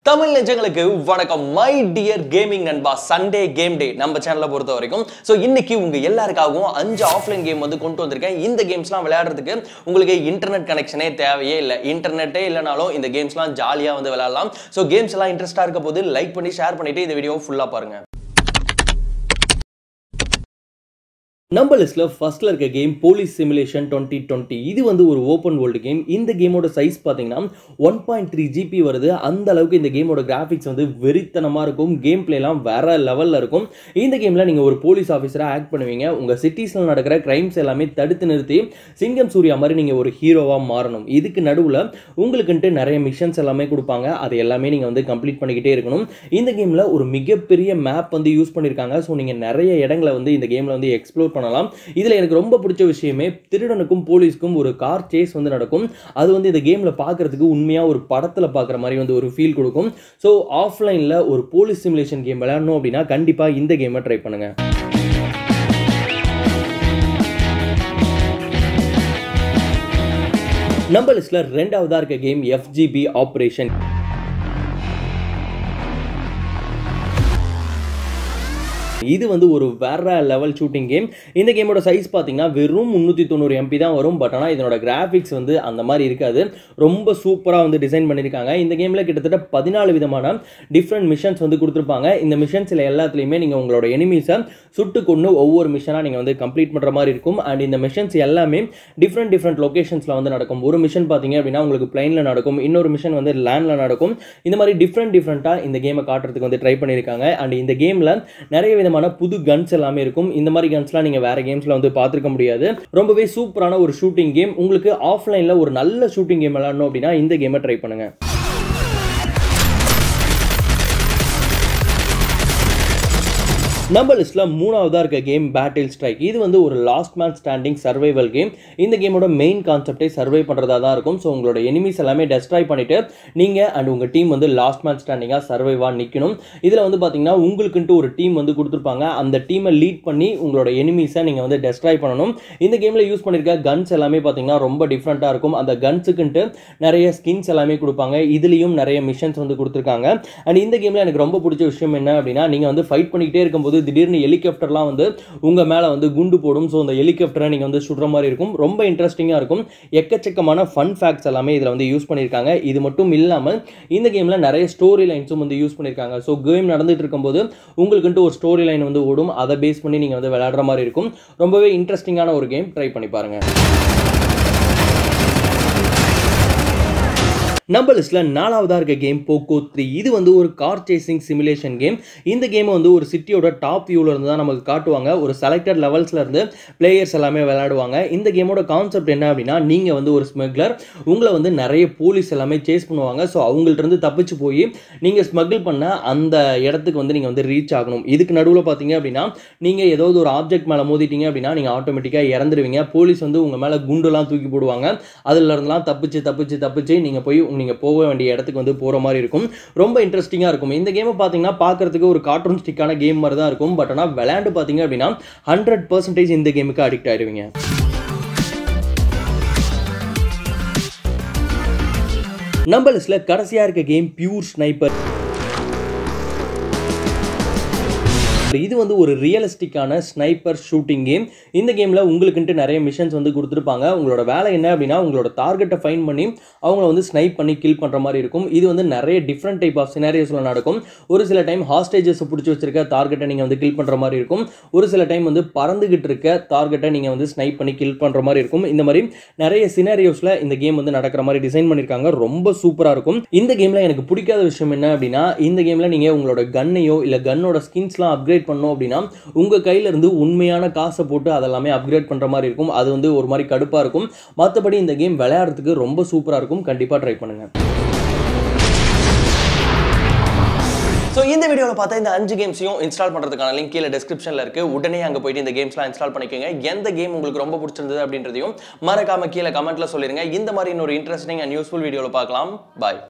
தமிழ் நெஞ்சங்களுக்கு வணக்கம் my dear gaming நண்பா சண்டே கேம் டே நம்ம சேனலை பொறுத்த வரைக்கும் ஸோ இன்னைக்கு உங்க எல்லாருக்காகவும் அஞ்சு ஆஃப்லைன் கேம் வந்து கொண்டு வந்திருக்கேன் இந்த கேம்ஸ்லாம் விளையாடுறதுக்கு உங்களுக்கு இன்டர்நெட் கனெக்ஷனே தேவையே இல்லை இன்டர்நெட்டே இல்லைனாலும் இந்த கேம்ஸ்லாம் ஜாலியாக வந்து விளையாடலாம் ஸோ கேம்ஸ் எல்லாம் இன்ட்ரெஸ்டாக இருக்க போது லைக் பண்ணி ஷேர் பண்ணிட்டு இந்த வீடியோ ஃபுல்லாக பாருங்க நம்ம லிஸ்ட்ல ஃபர்ஸ்ட்ல இருக்க game police simulation twenty twenty இது வந்து ஒரு ஓப்பன் வேர்ல்டு கேம் இந்த கேமோட சைஸ் பார்த்தீங்கன்னா ஒன் பாயிண்ட் த்ரீ ஜிபி வருது அந்த அளவுக்கு இந்த கேமோட கிராஃபிக்ஸ் வந்து வெறித்தனமாக இருக்கும் கேம் பிளேலாம் வேற லெவலில் இருக்கும் இந்த கேமில் நீங்கள் ஒரு போலீஸ் ஆஃபீஸராக ஆக்ட் பண்ணுவீங்க உங்கள் சிட்டிஸில் நடக்கிற கிரைம்ஸ் எல்லாமே தடுத்து நிறுத்தி சிங்கம் சூர்யா மாதிரி நீங்கள் ஒரு ஹீரோவாக மாறணும் இதுக்கு நடுவில் உங்களுக்குன்ட்டு நிறைய மிஷன்ஸ் எல்லாமே கொடுப்பாங்க அது எல்லாமே நீங்கள் வந்து கம்ப்ளீட் பண்ணிக்கிட்டே இருக்கணும் இந்த கேமில் ஒரு மிகப்பெரிய மேப் வந்து யூஸ் பண்ணியிருக்காங்க ஸோ நீங்கள் நிறைய இடங்களை வந்து இந்த கேமில் வந்து எக்ஸ்ப்ளோர் பண்ணலாம் இதில் எனக்கு ரொம்ப பிடிச்ச விஷயமே திருடனுக்கும் போலீஸ்க்கும் ஒரு கார் சேஸ் வந்து நடக்கும் அது வந்து இந்த கேமில் பார்க்குறதுக்கு உண்மையாக ஒரு படத்தில் பார்க்குற மாதிரி வந்து ஒரு ஃபீல் கொடுக்கும் ஸோ ஆஃப்லைனில் ஒரு போலீஸ் சிமுலேஷன் கேம் விளையாடணும் அப்படின்னா கண்டிப்பாக இந்த கேமை ட்ரை பண்ணுங்கள் நம்ம லிஸ்ட்ல ரெண்டாவதா இருக்க கேம் எஃப்ஜிபி ஆப்ரேஷன் இது வந்து ஒரு வேற லெவல் ஷூட்டிங் கேம் இந்த கேமோட சைஸ் பார்த்தீங்கன்னா வெறும் முந்நூற்றி தொண்ணூறு எம்பி தான் வரும் பட் ஆனால் இதனோட கிராஃபிக்ஸ் வந்து அந்த மாதிரி இருக்காது ரொம்ப சூப்பராக வந்து டிசைன் பண்ணியிருக்காங்க இந்த கேமில் கிட்டத்தட்ட பதினாலு விதமான டிஃப்ரெண்ட் மிஷன்ஸ் வந்து கொடுத்துருப்பாங்க இந்த மிஷன்ஸில் எல்லாத்துலேயுமே நீங்கள் உங்களோட எனிமீஸை சுட்டு கொண்டு ஒவ்வொரு மிஷனாக நீங்கள் வந்து கம்ப்ளீட் பண்ணுற மாதிரி இருக்கும் அண்ட் இந்த மிஷன்ஸ் எல்லாமே டிஃப்ரெண்ட் டிஃப்ரெண்ட் லொக்கேஷன்ஸில் வந்து நடக்கும் ஒரு மிஷன் பார்த்தீங்க அப்படின்னா உங்களுக்கு பிளைனில் நடக்கும் இன்னொரு மிஷன் வந்து லேண்டில் நடக்கும் இந்த மாதிரி டிஃப்ரெண்ட் டிஃப்ரெண்ட்டாக இந்த கேமை காட்டுறதுக்கு வந்து ட்ரை பண்ணியிருக்காங்க அண்ட் இந்த கேமில் நிறைய விதமான புது கன்ஸ் எல்லாமே இருக்கும் இந்த மாதிரி கன்ஸ்லாம் நீங்கள் வேற கேம்ஸில் வந்து பார்த்துருக்க முடியாது ரொம்பவே சூப்பரான ஒரு ஷூட்டிங் கேம் உங்களுக்கு ஆஃப்லைனில் ஒரு நல்ல ஷூட்டிங் கேம் விளாடணும் அப்படின்னா இந்த கேமை ட்ரை பண்ணுங்கள் நம்ம லிஸ்ட்ல மூணாவதா இருக்க கேம் பேட்டில் ஸ்ட்ரைக் இது வந்து ஒரு last man standing survival game இந்த கேமோட மெயின் கான்செப்டே சர்வை பண்ணுறதா தான் இருக்கும் ஸோ உங்களோட எனிமீஸ் எல்லாமே டெஸ்ட்ராய் பண்ணிட்டு நீங்கள் அண்ட் உங்கள் டீம் வந்து லாஸ்ட் மேன் ஸ்டாண்டிங்காக சர்வைவாக நிற்கணும் இதில் வந்து பார்த்தீங்கன்னா உங்களுக்குன்ட்டு ஒரு டீம் வந்து கொடுத்துருப்பாங்க அந்த டீமை லீட் பண்ணி உங்களோட எனிமீஸை நீங்கள் வந்து டெஸ்ட்ராய் பண்ணணும் இந்த கேமில் யூஸ் பண்ணியிருக்க கன்ஸ் எல்லாமே பார்த்தீங்கன்னா ரொம்ப டிஃப்ரெண்ட்டாக இருக்கும் அந்த கன்ஸுக்குன்ட்டு நிறைய ஸ்கின்ஸ் எல்லாமே கொடுப்பாங்க இதுலேயும் நிறைய மிஷன்ஸ் வந்து கொடுத்துருக்காங்க அண்ட் இந்த கேமில் எனக்கு ரொம்ப பிடிச்ச விஷயம் என்ன அப்படின்னா நீங்கள் வந்து ஃபைட் பண்ணிக்கிட்டே இருக்கும்போது திடீர்னு ஹெலிகாப்டர்லாம் வந்து உங்கள் மேலே வந்து குண்டு போடும் ஸோ அந்த ஹெலிகாப்டரை நீங்கள் வந்து சுடுற மாதிரி இருக்கும் ரொம்ப இன்ட்ரெஸ்டிங்காக இருக்கும் எக்கச்சக்கமான ஃபன் ஃபேக்ட்ஸ் எல்லாமே இதில் வந்து யூஸ் பண்ணியிருக்காங்க இது மட்டும் இல்லாமல் இந்த கேமில் நிறைய ஸ்டோரி லைன்ஸும் வந்து யூஸ் பண்ணியிருக்காங்க ஸோ கேம் நடந்துட்டு இருக்கும்போது உங்களுக்குன்ட்டு ஒரு ஸ்டோரி லைன் வந்து ஓடும் அதை பேஸ் பண்ணி நீங்கள் வந்து விளையாடுற மாதிரி இருக்கும் ரொம்பவே இன்ட்ரெஸ்டிங்கான ஒரு கேம் ட்ரை பண்ணி பாருங்கள் நம்ம லிஸ்ட்டில் நாலாவதாக இருக்க கேம் போக்கோ த்ரீ இது வந்து ஒரு கார் சேசிங் சிமுலேஷன் கேம் இந்த கேமை வந்து ஒரு சிட்டியோட டாப் வியூவில் இருந்து தான் நமக்கு காட்டுவாங்க ஒரு செலக்டட் லெவல்ஸில் இருந்து பிளேயர்ஸ் எல்லாமே விளையாடுவாங்க இந்த கேமோட கான்செப்ட் என்ன அப்படின்னா நீங்கள் வந்து ஒரு ஸ்மக்லர் உங்களை வந்து நிறைய போலீஸ் எல்லாமே சேஸ் பண்ணுவாங்க ஸோ அவங்கள்ட்ட இருந்து தப்பிச்சு போய் நீங்கள் ஸ்மகிள் பண்ண அந்த இடத்துக்கு வந்து நீங்கள் வந்து ரீச் ஆகணும் இதுக்கு நடுவில் பார்த்தீங்க அப்படின்னா நீங்கள் ஏதாவது ஒரு ஆப்ஜெக்ட் மேலே மோதிட்டீங்க அப்படின்னா நீங்கள் ஆட்டோமேட்டிக்காக இறந்துருவீங்க போலீஸ் வந்து உங்கள் மேலே குண்டுலாம் தூக்கி போடுவாங்க அதுல இருந்தெல்லாம் தப்பிச்சு தப்பிச்சு தப்பிச்சு நீங்கள் போய் நீங்கள் போக வேண்டிய இடத்துக்கு வந்து போகிற மாதிரி இருக்கும் ரொம்ப இன்ட்ரெஸ்டிங்காக இருக்கும் இந்த கேமை பார்த்தீங்கன்னா பார்க்கறதுக்கு ஒரு கார்ட்டூன் ஸ்டிக்கான கேம் மாதிரி தான் இருக்கும் பட் ஆனால் விளையாண்டு பார்த்தீங்க அப்படின்னா ஹண்ட்ரட் பர்சன்டேஜ் இந்த கேமுக்கு அடிக்ட் ஆயிடுவீங்க நம்ம லிஸ்ட்டில் கடைசியாக இருக்க கேம் பியூர் ஸ்னைப்பர் இது வந்து ஒரு ரியலிஸ்டிக்கான ஸ்னைப்பர் ஷூட்டிங் கேம் இந்த கேமில் உங்களுக்குன்ட்டு நிறைய மிஷன்ஸ் வந்து கொடுத்துருப்பாங்க உங்களோட வேலை என்ன அப்படின்னா உங்களோட டார்கெட்டை ஃபைன் பண்ணி அவங்கள வந்து ஸ்னைப் பண்ணி கில் பண்ணுற மாதிரி இருக்கும் இது வந்து நிறைய டிஃப்ரெண்ட் டைப் ஆஃப் சினாரியோஸில் நடக்கும் ஒரு சில டைம் ஹாஸ்டேஜஸ் பிடிச்சி வச்சிருக்க டார்கெட்டை நீங்கள் வந்து கில் பண்ணுற மாதிரி இருக்கும் ஒரு சில டைம் வந்து பறந்துகிட்டு இருக்க டார்கெட்டை நீங்கள் வந்து ஸ்னைப் பண்ணி கில் பண்ணுற மாதிரி இருக்கும் இந்த மாதிரி நிறைய சினாரியோஸில் இந்த கேம் வந்து நடக்கிற மாதிரி டிசைன் பண்ணியிருக்காங்க ரொம்ப சூப்பராக இருக்கும் இந்த கேமில் எனக்கு பிடிக்காத விஷயம் என்ன அப்படின்னா இந்த கேமில் நீங்கள் உங்களோட கன்னையோ இல்லை கன்னோட ஸ்கின்ஸ்லாம் அப்கிரேட் அப்கிரேட் பண்ணோம் அப்படின்னா உங்கள் கையிலேருந்து உண்மையான காசை போட்டு அதெல்லாமே அப்கிரேட் பண்ணுற மாதிரி இருக்கும் அது வந்து ஒரு மாதிரி கடுப்பாக இருக்கும் மற்றபடி இந்த கேம் விளையாடுறதுக்கு ரொம்ப சூப்பராக இருக்கும் கண்டிப்பாக ட்ரை பண்ணுங்கள் ஸோ இந்த வீடியோவில் பார்த்தா இந்த அஞ்சு கேம்ஸையும் இன்ஸ்டால் பண்ணுறதுக்கான லிங்க் கீழே டிஸ்கிரிப்ஷனில் இருக்குது உடனே அங்கே போயிட்டு இந்த கேம்ஸ்லாம் இன்ஸ்டால் பண்ணிக்கோங்க எந்த கேம் உங்களுக்கு ரொம்ப பிடிச்சிருந்தது அப்படின்றதையும் மறக்காம கீழே கமெண்ட்டில் சொல்லிடுங்க இந்த மாதிரி இன்னொரு இன்ட்ரெஸ்டிங் அண்ட் யூஸ்ஃபுல் வீடியோவில் பார்க்கலாம் பாய்